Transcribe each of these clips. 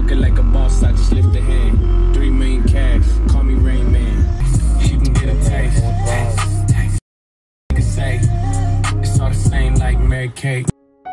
Talking like a boss, I just lift a hand. Three million cash, call me Rain Man. She can get a taste. Taste, taste. Can say it's all the same like Mary Kate.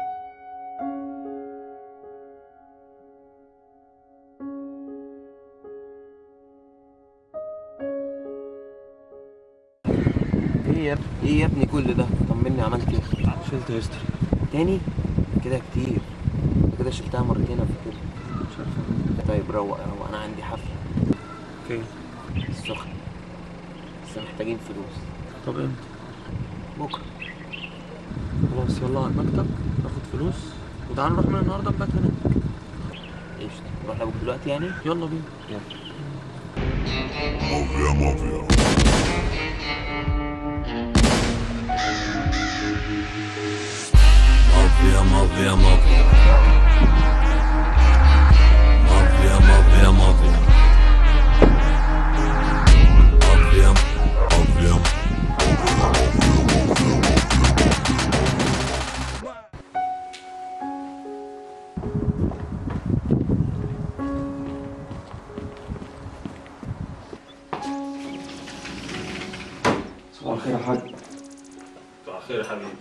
ايه يا ابني ايه يا ابني كل ده طمني عملت ايه شلت هيستوري تاني كده كتير كده شلتها مرتين قبل كده مش عارف طيب روق روق انا عندي حفله فين السخن بس محتاجين فلوس طب امتى بكره خلاص يلا على المكتب ناخد فلوس وتعال نروح من النهارده نبات هناك قشطة نروح لابوك دلوقتي يعني يلا بينا يلا Mafia, mafia. Mafia, mafia, mafia. Mafia, mafia, mafia. Mafia, mafia. صباح الخير يا حاج صباح الخير يا حبيبي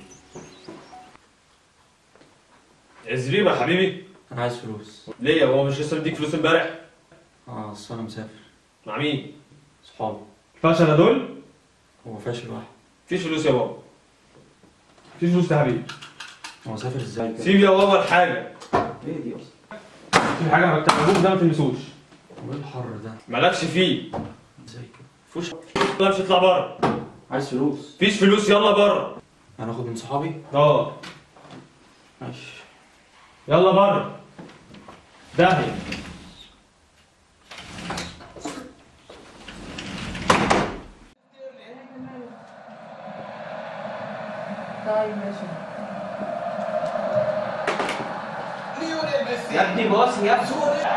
عزريب يا حبيبي انا عايز فلوس ليه هو مش لسه مديك فلوس امبارح اه اصل انا مسافر مع مين صحابي فشل دول هو فاشل واحد مفيش فلوس يا بابا مفيش فلوس يا حبيبي هو سافر ازاي كده سيب يا بابا الحاجه ايه دي اصلا في حاجه مكتب ابوك ده ما تلمسوش هو ايه الحر ده مالكش فيه ازاي كده فوش يلا مش اطلع بره عايز فلوس مفيش فلوس يلا بره هناخد من صحابي اه ماشي يلا بره داهيه طيب ماشي يا ابني باص يا ابني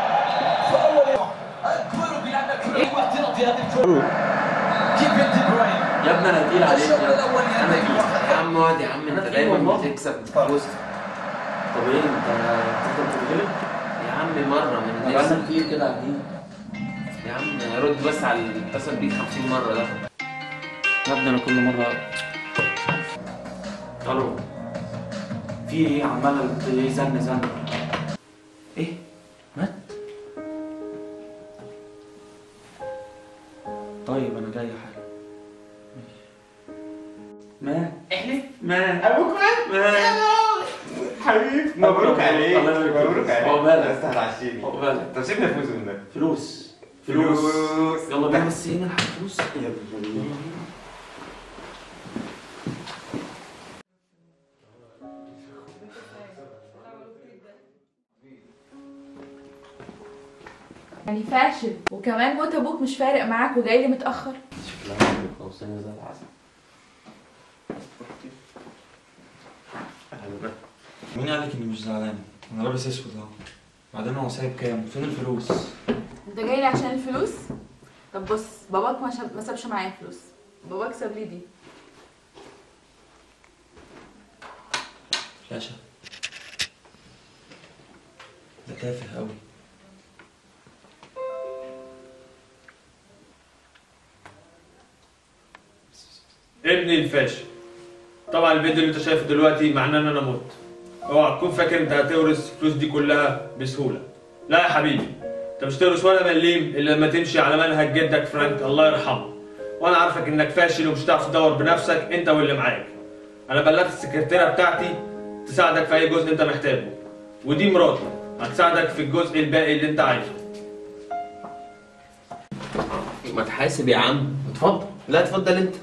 يا ابني انا تقيل عليك يا ابني. انا تقيل يا عم اقعد يا عم انت أنا دايما والله. بتكسب فلوس طب ايه انت تفضل تتغلب يا عم مرة من انا بقالنا نفسك كتير كده قاعدين يا عم رد بس على اللي اتصل بيك 50 مرة ده يا ابني انا كل مره الو في ايه عمال ايه زن زن ايه مات طيب انا جاي حالا ماشي مات احلف مات ابوك مات مات حبيبي مبروك عليك الله يبارك فيك. مبروك عليك عقبالك بس هتعشيني عقبالك طب سيبنا فلوس من ده فلوس فلوس. يلا بينا بس ايه نلحق فلوس يلا يلا بينا يعني فاشل وكمان موت ابوك مش فارق معاك وجاي لي متاخر شكلها عندك خلصانة زي العسل مين قالك اني مش زعلان؟ انا لابس اسود اهو بعدين هو سايب كام؟ فين الفلوس؟ انت جاي لي عشان الفلوس طب بص باباك ما, شاب... ما سابش معايا فلوس باباك ساب لي دي فلاشة ده تافه قوي ابني الفاشل طبعا الفيديو اللي انت شايفه دلوقتي معناه ان انا مت اوعى تكون فاكر انت هتورث الفلوس دي كلها بسهوله لا يا حبيبي انت مش تورث ولا مليم الا لما تمشي على منهج جدك فرانك الله يرحمه وانا عارفك انك فاشل ومش هتعرف تدور بنفسك انت واللي معاك انا بلغت السكرتيره بتاعتي تساعدك في اي جزء انت محتاجه ودي مراتي هتساعدك في الجزء الباقي اللي انت عايزه ما تحاسب يا عم اتفضل لا اتفضل انت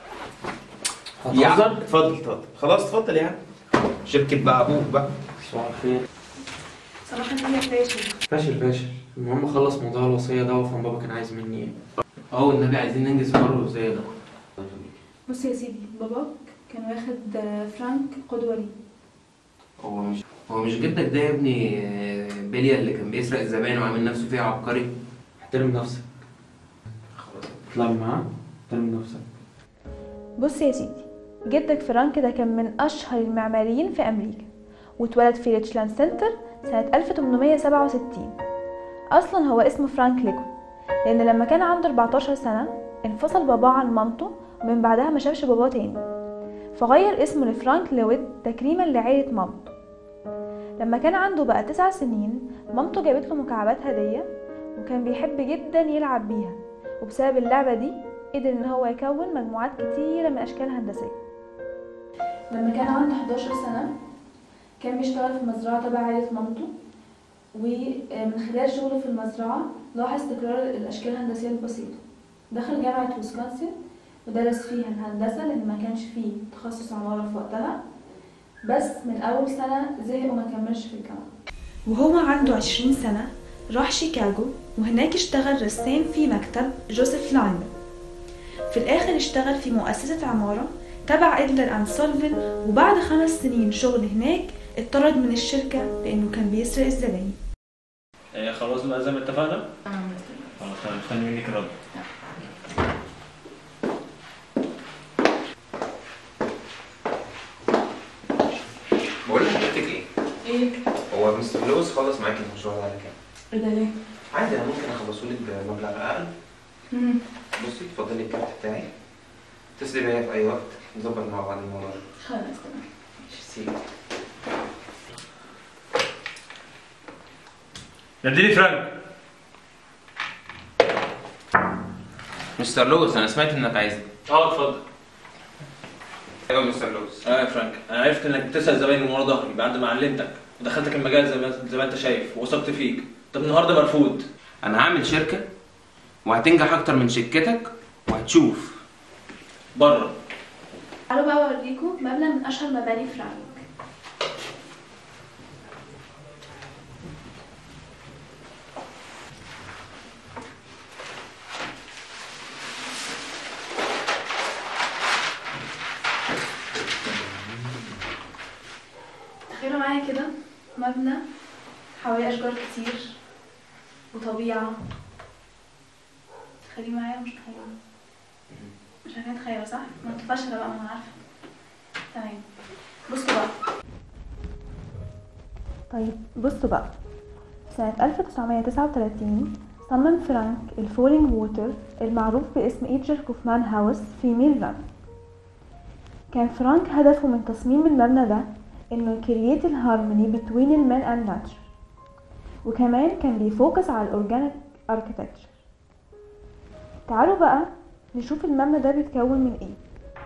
يا عم اتفضل اتفضل خلاص اتفضل يا عم شركة بقى ابوك بقى صباح الخير صراحه انت فاشل فاشل فاشل المهم اخلص موضوع الوصية ده وافهم بابا كان عايز مني ايه اه والنبي عايزين ننجز حوار زي ده بص يا سيدي باباك كان واخد آه، فرانك قدوة ليه هو مش هو مش جدك ده يا ابني آه، بيليا اللي كان بيسرق الزباين وعامل نفسه فيها عبقري احترم نفسك اطلع معاه احترم نفسك بص يا سيدي جدك فرانك ده كان من أشهر المعماريين في أمريكا واتولد في ريتشلاند سنتر سنة 1867 اصلا هو اسمه فرانك ليكو لان لما كان عنده 14 سنه انفصل باباه عن مامته ومن بعدها ما شافش باباه تاني فغير اسمه لفرانك لويد تكريما لعيلة مامته لما كان عنده بقى تسع سنين مامته جابت له مكعبات هدية وكان بيحب جدا يلعب بيها وبسبب اللعبة دي قدر ان هو يكون مجموعات كتيرة من اشكال هندسية لما كان عنده 11 سنة كان بيشتغل في مزرعة تبع عيلة مامته ومن خلال شغله في المزرعة لاحظ تكرار الأشكال الهندسية البسيطة دخل جامعة ويسكونسن ودرس فيها الهندسة لأن ما كانش فيه تخصص عمارة في وقتها بس من أول سنة زهق وما كملش في الجامعة وهو عنده عشرين سنة راح شيكاغو وهناك اشتغل رسام في مكتب جوزيف لايمر في الآخر اشتغل في مؤسسة عمارة تبع إدلر أند سولفن وبعد خمس سنين شغل هناك اتطرد من الشركة لأنه كان بيسرق الزباين إيه خلاص بقى زي ما اتفقنا تمام خلاص تمام مستني منك الرد بقول لحضرتك ايه ايه هو مستر لويس خلص معاكي المشروع ده على كام ايه ده ليه؟ عادي انا ممكن اخلصه لك بمبلغ اقل بصي اتفضلي الكارت بتاعي اتصلي بيا في اي وقت نظبط مع بعض الموضوع ده خلاص تمام ميرسي ناديلي فرانك مستر لويس انا سمعت انك عايزني اه اتفضل ايوه مستر لويس اه يا فرانك انا عرفت انك بتسال زباين من ورا ظهري بعد ما علمتك ودخلتك المجال زي ما زي ما انت شايف ووثقت فيك طب النهارده مرفوض انا هعمل شركه وهتنجح اكتر من شركتك وهتشوف بره تعالوا بقى اوريكم مبنى من اشهر مباني فرانك تخيلوا معايا كده مبنى حواليه اشجار كتير وطبيعه تخيلي معايا مش تخيلوا مش عارفين تخيلوا صح؟ ما انتوا فاشلة بقى ما انا عارفة تمام بصوا بقى طيب بصوا بقى سنة 1939 صمم فرانك الفولينج ووتر المعروف باسم ايجر كوفمان هاوس في ميلان كان فرانك هدفه من تصميم المبنى ده انه يكرييت الهارموني بين المان اند ناتشر وكمان كان بيفوكس على الاورجانيك اركيتكتشر تعالوا بقى نشوف المبنى ده بيتكون من ايه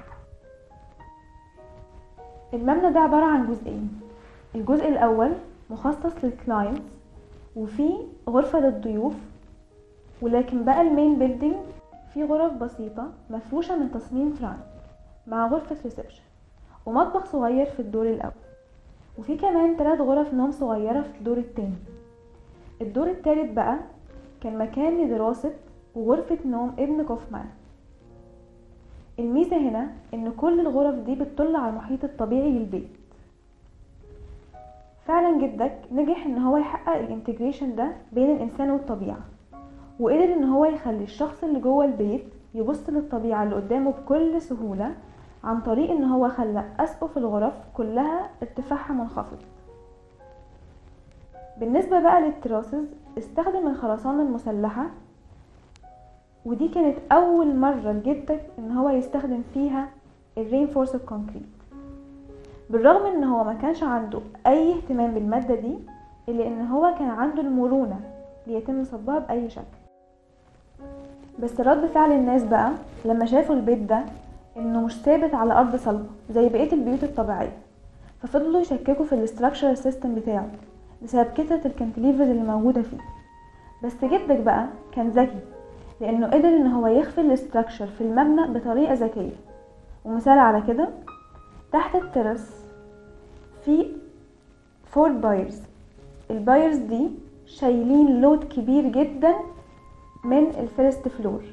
المبنى ده عبارة عن جزئين الجزء الأول مخصص للكلاينتس وفيه غرفة للضيوف ولكن بقى المين بيلدينج فيه غرف بسيطة مفروشة من تصميم فرانك مع غرفة ريسبشن ومطبخ صغير في الدور الأول وفي كمان تلات غرف نوم صغيرة في الدور التاني الدور التالت بقى كان مكان لدراسة وغرفة نوم ابن كوفمان الميزة هنا ان كل الغرف دي بتطل على المحيط الطبيعي للبيت فعلا جدك نجح ان هو يحقق الانتجريشن ده بين الانسان والطبيعة وقدر ان هو يخلي الشخص اللي جوه البيت يبص للطبيعة اللي قدامه بكل سهولة عن طريق ان هو خلى اسقف الغرف كلها ارتفاعها منخفض بالنسبة بقى للتراسز استخدم الخرسانة المسلحة ودي كانت أول مرة لجدك إن هو يستخدم فيها الرينفورس كونكريت بالرغم إن هو ما كانش عنده أي اهتمام بالمادة دي إلا إن هو كان عنده المرونة ليتم صبها بأي شكل بس رد فعل الناس بقى لما شافوا البيت ده إنه مش ثابت على أرض صلبة زي بقية البيوت الطبيعية ففضلوا يشككوا في الاستراكشر سيستم بتاعه بسبب كثرة الكانتليفرز اللي موجودة فيه بس جدك بقى كان ذكي لانه قدر ان هو يخفي الاستراكشر في المبنى بطريقه ذكيه ومثال على كده تحت الترس في فور بايرز البايرز دي شايلين لود كبير جدا من الفيرست فلور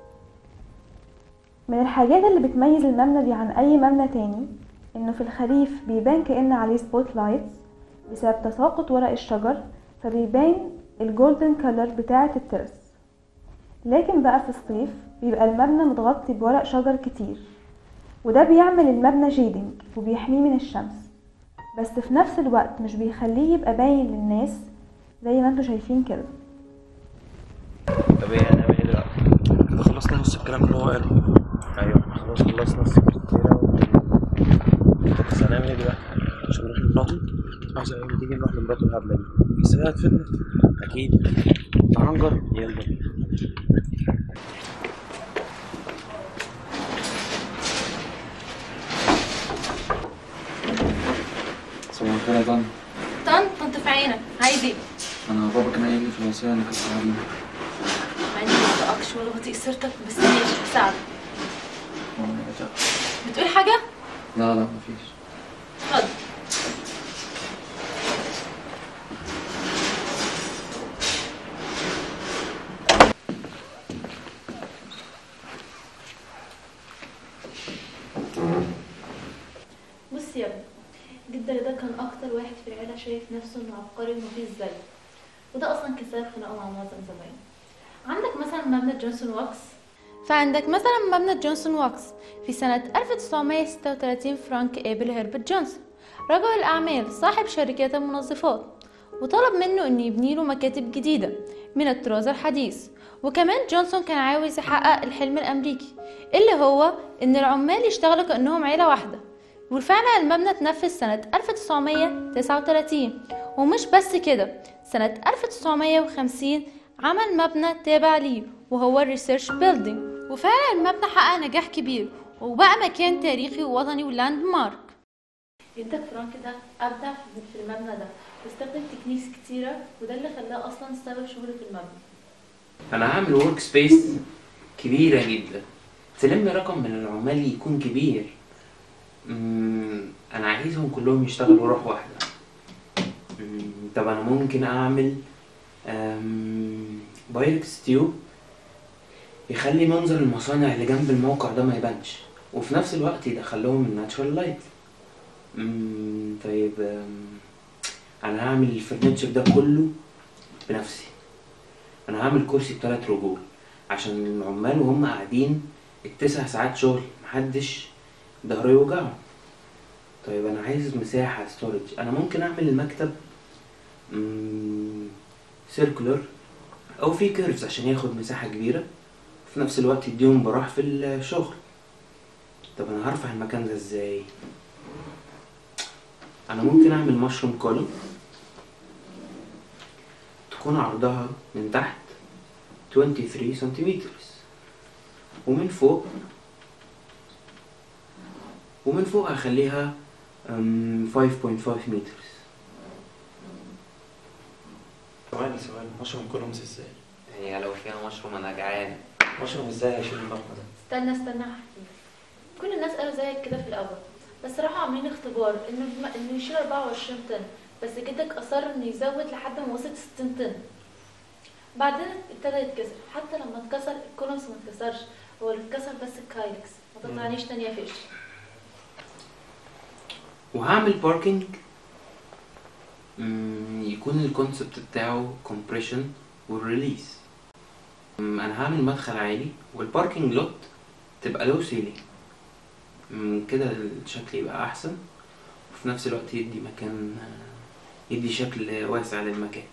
من الحاجات اللي بتميز المبنى دي عن اي مبنى تاني انه في الخريف بيبان كأن عليه سبوت لايتس بسبب تساقط ورق الشجر فبيبان الجولدن كولر بتاعة الترس لكن بقى في الصيف بيبقى المبنى متغطي بورق شجر كتير وده بيعمل المبنى شيدنج وبيحميه من الشمس بس في نفس الوقت مش بيخليه يبقى باين للناس زي ما انتوا شايفين كده طب ايه هنعمل ايه دلوقتي؟ كده خلصنا نص الكلام اللي هو قاله ايوه احنا خلاص خلصنا السكرتيرة و... طب بس هنعمل ايه دلوقتي؟ مش هنروح لمراته عايز ايه تيجي نروح لمراته الهبلة دي بس هي هتفيدنا اكيد تعال نجرب يلا بينا صباح الخير يا طن طن طنط في عينك عايز ايه؟ انا بابا كان قايل لي في الوصيه انك هتساعدني مع اني ما بطقكش ولا بطيق سيرتك بس ماشي هساعدك بتقول حاجة؟ لا لا مفيش اتفضل بص يا ابني جدك ده كان اكتر واحد في العيله شايف نفسه انه عبقري ومفيش زيه وده اصلا كان سبب خناقه مع معظم زمايله عندك مثلا مبنى جونسون واكس فعندك مثلا مبنى جونسون واكس في سنة 1936 فرانك قابل هربرت جونسون رجل الأعمال صاحب شركات المنظفات وطلب منه انه يبني له مكاتب جديدة من الطراز الحديث وكمان جونسون كان عاوز يحقق الحلم الأمريكي اللي هو ان العمال يشتغلوا كأنهم عيلة واحدة وفعلا المبنى اتنفذ سنة 1939 ومش بس كده سنة 1950 عمل مبنى تابع ليه وهو الريسيرش بيلدينج وفعلا المبنى حقق نجاح كبير وبقى مكان تاريخي ووطني ولاند مارك جدك فرانك ده أبدع في المبنى ده واستخدم تكنيكس كتيرة وده اللي خلاه أصلا سبب شهرة المبنى انا هعمل ورك سبيس كبيره جدا تلم رقم من العمال يكون كبير مم، انا عايزهم كلهم يشتغلوا روح واحده مم، طب انا ممكن اعمل أم، بايركس تيوب يخلي منظر المصانع اللي جنب الموقع ده ما يبانش وفي نفس الوقت يدخلهم الناتشورال لايت طيب أم، انا هعمل الفرنتشر ده كله بنفسي انا هعمل كرسي بثلاث رجول عشان العمال وهم قاعدين التسع ساعات شغل محدش ظهره يوجعه طيب انا عايز مساحة ستورج انا ممكن اعمل المكتب سيركولر او في كيرفز عشان ياخد مساحة كبيرة في نفس الوقت يديهم براح في الشغل طب انا هرفع المكان ده ازاي انا ممكن اعمل مشروم كولوم تكون عرضها من تحت 23 سنتيمتر ومن فوق ومن فوق هخليها أم، 5.5 متر ثواني ثواني مشروم كولومز ازاي؟ هي لو فيها مشروم انا جعان مشروم ازاي هيشيل المبنى ده؟ استنى استنى هحكي كل الناس قالوا زيك كده في الاول بس راحوا عاملين اختبار انه بم... انه يشيل 24 طن بس جدك اصر انه يزود لحد ما وصل 60 طن بعدين ابتدى يتكسر حتى لما اتكسر الكولومز ما اتكسرش هو اللي اتكسر بس الكايلكس ما تقطعنيش تاني يا فيش وهعمل باركينج يكون الكونسبت بتاعه كومبريشن والريليس انا هعمل مدخل عالي والباركينج لوت تبقى لو سيلينج كده الشكل يبقى احسن وفي نفس الوقت يدي مكان يدي شكل واسع للمكان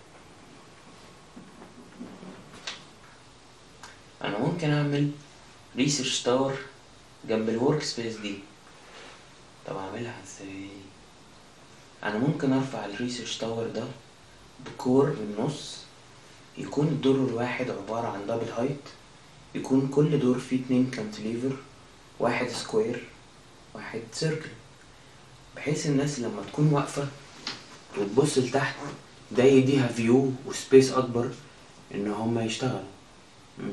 انا ممكن اعمل ريسيرش تاور جنب الورك سبيس دي طب اعملها ازاي انا ممكن ارفع الريسيرش تاور ده بكور من النص يكون الدور الواحد عبارة عن دبل هايت يكون كل دور فيه اتنين كانتليفر واحد سكوير واحد سيركل بحيث الناس لما تكون واقفة وتبص لتحت ده يديها فيو وسبيس اكبر ان هما يشتغلوا مم.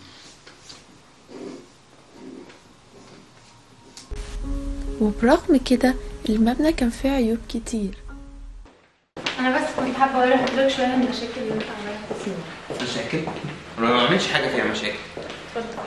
وبرغم كده المبنى كان فيه عيوب كتير انا بس كنت حابه اقول لحضرتك شويه من المشاكل اللي انت عملها فينا مشاكل انا ما بعملش حاجة فيها مشاكل اتفضل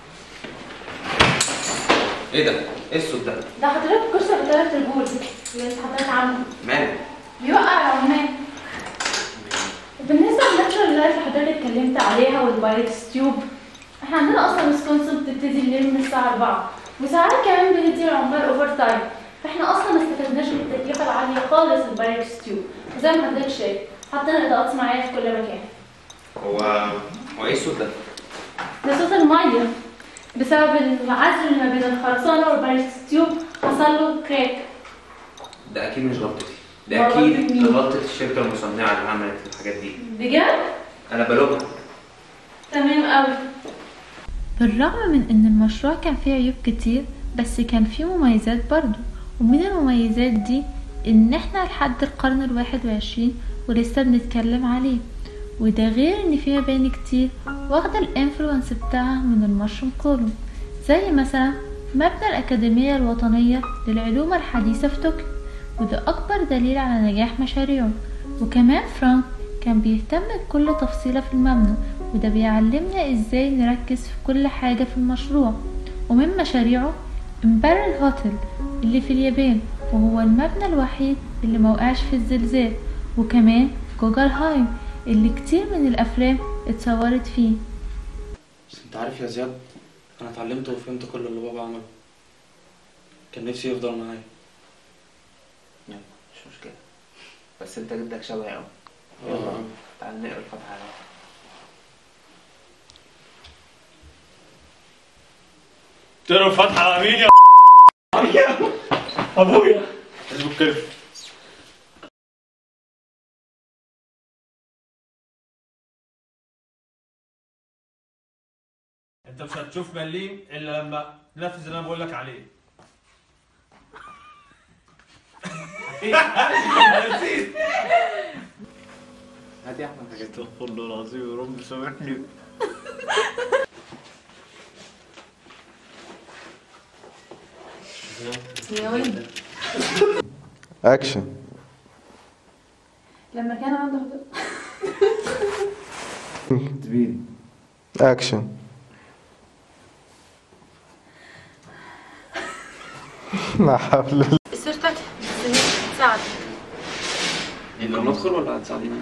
ايه ده؟ ايه الصوت ده؟ ده حضرتك كرسي بثلاث رجول اللي انت حضرتك عامله ماله؟ بيوقع العمال بالنسبه للناتشورال لايف اللي حضرتك اتكلمت عليها والبايركس تيوب احنا عندنا اصلا ويسكونسن بتبتدي الليل من الساعه 4 وساعات كمان بندي العمال اوفر تايم فاحنا اصلا ما استفدناش من التكلفه العاليه خالص البايركس تيوب وزي ما حضرتك شايف حطينا اضاءات صناعيه في كل مكان هو هو ايه الصوت ده؟ ده صوت المية بسبب العزل اللي ما بين الخرسانة والبارستيوب حصل له كراك ده اكيد مش غلطتي ما ده اكيد غلطة مين؟ غلطة الشركة المصنعة اللي عملت الحاجات دي بجد؟ انا بلومها تمام قوي بالرغم من ان المشروع كان فيه عيوب كتير بس كان فيه مميزات برضو ومن المميزات دي ان احنا لحد القرن الواحد وعشرين ولسه بنتكلم عليه وده غير ان فيه مباني كتير واخدة الانفلونس بتاعها من المشروم كولوم زي مثلا مبنى الأكاديمية الوطنية للعلوم الحديثة في طوكيو وده أكبر دليل على نجاح مشاريعه وكمان فرانك كان بيهتم بكل تفصيلة في المبنى وده بيعلمنا ازاي نركز في كل حاجة في المشروع ومن مشاريعه امبريال هوتيل اللي في اليابان وهو المبنى الوحيد اللي موقعش في الزلزال وكمان جوجل هايم اللي كتير من الأفلام اتصورت فيه بس انت عارف يا زياد انا اتعلمت وفهمت كل اللي بابا عمله كان نفسي يفضل معايا يلا مش مشكلة بس انت جدك شبهي قوي اه يلا تعال نقرا الفاتحة على بعض. تقرا الفاتحة على مين يا ابويا حزب كده انت مش هتشوف مليم الا لما تنفذ اللي انا بقول لك عليه هات يا احمد حاجات استغفر الله العظيم يا رب سامحني ناوي اكشن لما كان عنده اكشن لا حول الله سيرتك ساعد احنا ندخل ولا هتساعديني؟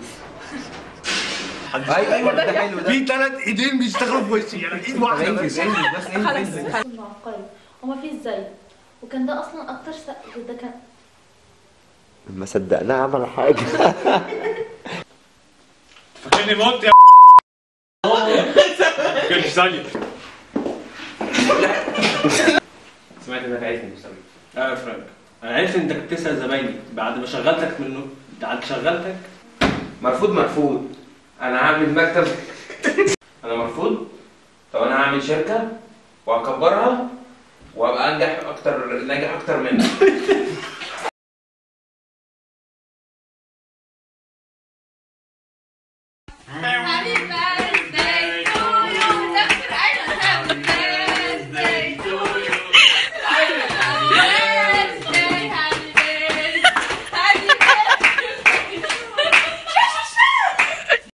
ايوه ايوه ده حلو ده في ثلاث ايدين بيشتغلوا في وشي يعني ايد واحده بس انجز انجز بس انجز انجز عبقري ومفيش زيه وكان ده اصلا اكتر سقف ده كان ما صدقناه عمل حاجه فاكرني مت يا كل ثانيه سمعت انك عايزني مش اه يا فرانك انا عرفت انك بتسال زمايلي بعد ما شغلتك منه بعد شغلتك مرفوض مرفوض انا هعمل مكتب انا مرفوض طب انا هعمل شركه وهكبرها وابقى انجح اكتر ناجح اكتر منك